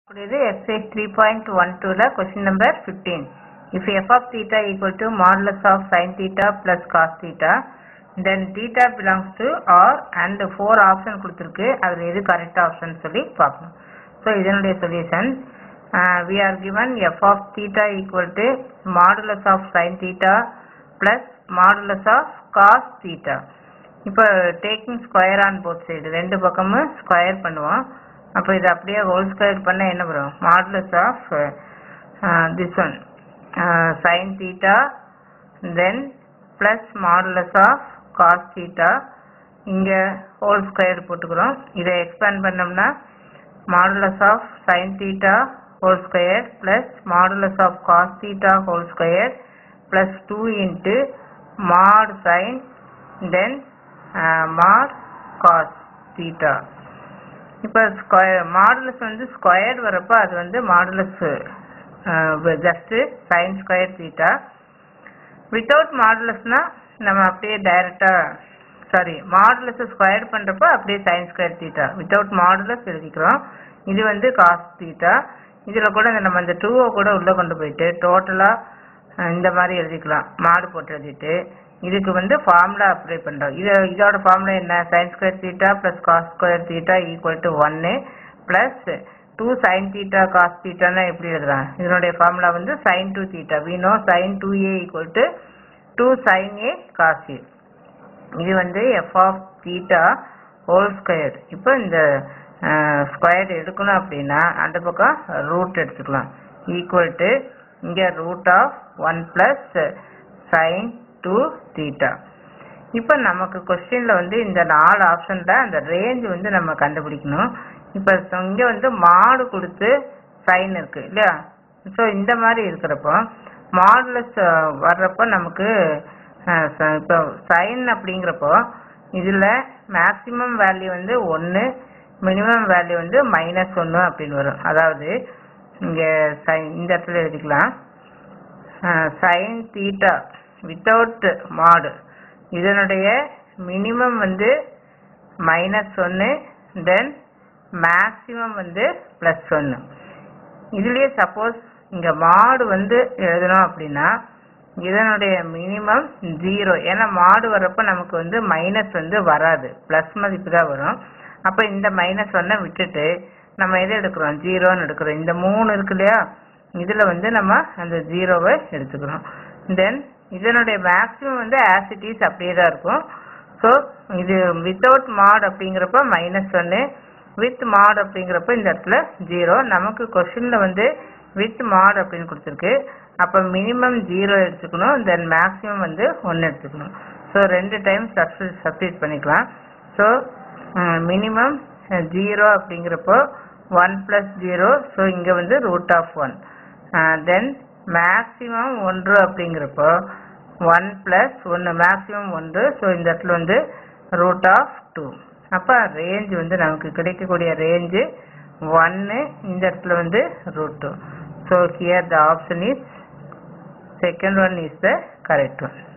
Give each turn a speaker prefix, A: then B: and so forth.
A: கூடியது exercise three point one டூல question number fifteen if f of theta equal to modulus of sine theta plus cos theta then theta belongs to R and four option கொடுத்துருக்கு அதில் எது correct option சொல்லி பார்க்கணும் so இதனுடைய solution we are given f of theta equal to modulus of sine theta plus modulus of cos theta இப்போ taking square on both side ரெண்டு பக்கமும் square பண்ணுவோம் அப்போ இது அப்படியே ஹோல் ஸ்கொயர் பண்ண என்ன வரும் modulus of this one sine theta then plus modulus of cos theta இங்கே ஹோல் ஸ்கொயர் போட்டுக்கிறோம் இதை எக்ஸ்பேண்ட் பண்ணோம்னா modulus of sine theta whole square plus modulus of cos theta whole square plus two into mod sine then mod cos theta இப்போ square modulus வந்து squared வரப்போ அது வந்து modulus just sine square theta without மாடுலஸ்னா நம்ம அப்படியே டைரெக்டாக sorry modulus square பண்ணுறப்போ அப்படியே sine square theta without modulus எழுதிக்கிறோம் இது வந்து காஸ் தீட்டா இதில் கூட இந்த நம்ம இந்த டூவை கூட உள்ளே கொண்டு போயிட்டு டோட்டலாக இந்த மாதிரி எழுதிக்கலாம் மாடு போட்டு எழுதிட்டு இதுக்கு வந்து ஃபார்முலா அப்ளை பண்ணுறோம் இது இதோட ஃபார்முலா என்ன sine square theta plus cos square theta equal to ஒன்று plus two sine theta cos தீட்டானா எப்படி எழுதலாம் இதனுடைய ஃபார்முலா வந்து sine two theta we know sine two A equal to two sine A cos A இது வந்து f of theta whole square இப்போ இந்த ஸ்கொயர் எடுக்கணும் அப்படின்னா அந்த பக்கம் ரூட் எடுத்துக்கலாம் ஈக்குவல் டு இங்கே root of one plus sine two theta இப்போ நமக்கு கொஸ்டினில் வந்து இந்த நாலு ஆப்ஷனில் அந்த ரேஞ்ச் வந்து நம்ம கண்டுபிடிக்கணும் இப்போ இங்கே வந்து மாடு கொடுத்து சைன் இருக்கு இல்லையா ஸோ இந்த மாதிரி இருக்கிறப்போ மாடுலஸ் வர்றப்போ நமக்கு இப்போ சைன் அப்படிங்கிறப்போ இதில் மேக்ஸிமம் வேல்யூ வந்து ஒன்று மினிமம் வேல்யூ வந்து மைனஸ் ஒன்று அப்படின்னு வரும் அதாவது இங்கே சைன் இந்த இடத்துல எழுதிக்கலாம் சைன் தீட்டா வித்தவுட் மாடு இதனுடைய மினிமம் வந்து மைனஸ் ஒன்று தென் மேக்ஸிமம் வந்து ப்ளஸ் ஒன்று இதுலேயே சப்போஸ் இங்கே மாடு வந்து எழுதணும் அப்படின்னா இதனுடைய மினிமம் ஜீரோ ஏன்னா மாடு வரப்போ நமக்கு வந்து மைனஸ் வந்து வராது ப்ளஸ் மதிப்பு தான் வரும் அப்போ இந்த மைனஸ் ஒன்றை விட்டுட்டு நம்ம எதை எடுக்கிறோம் ஜீரோன்னு எடுக்கிறோம் இந்த மூணு இருக்கு இல்லையா இதில் வந்து நம்ம அந்த ஜீரோவை எடுத்துக்கிறோம் தென் இதனுடைய மேக்ஸிமம் வந்து ஆசிட்டிஸ் அப்படியே தான் இருக்கும் ஸோ இது வித்தவுட் மாட் அப்படிங்கிறப்ப மைனஸ் ஒன்று வித் மாட் அப்படிங்கிறப்ப இந்த இடத்துல ஜீரோ நமக்கு கொஷினில் வந்து வித் மாட் அப்படின்னு கொடுத்துருக்கு அப்போ மினிமம் ஜீரோ எடுத்துக்கணும் தென் மேக்ஸிமம் வந்து ஒன்று எடுத்துக்கணும் ஸோ ரெண்டு டைம் சப்ஸ்டி சப்ஸ்டியூட் பண்ணிக்கலாம் ஸோ மினிமம் ஜீரோ அப்படிங்கிறப்போ ஒன் ப்ளஸ் ஜீரோ ஸோ இங்கே வந்து root of one then maximum ஒன்று அப்படிங்கிறப்போ ஒன் ப்ளஸ் ஒன்று மேக்ஸிமம் ஒன்று ஸோ இந்த இடத்துல வந்து ரூட் ஆஃப் டூ அப்போ ரேஞ்ச் வந்து நமக்கு கிடைக்கக்கூடிய ரேஞ்சு ஒன்று இந்த இடத்துல வந்து root two so here the option is second one is the correct one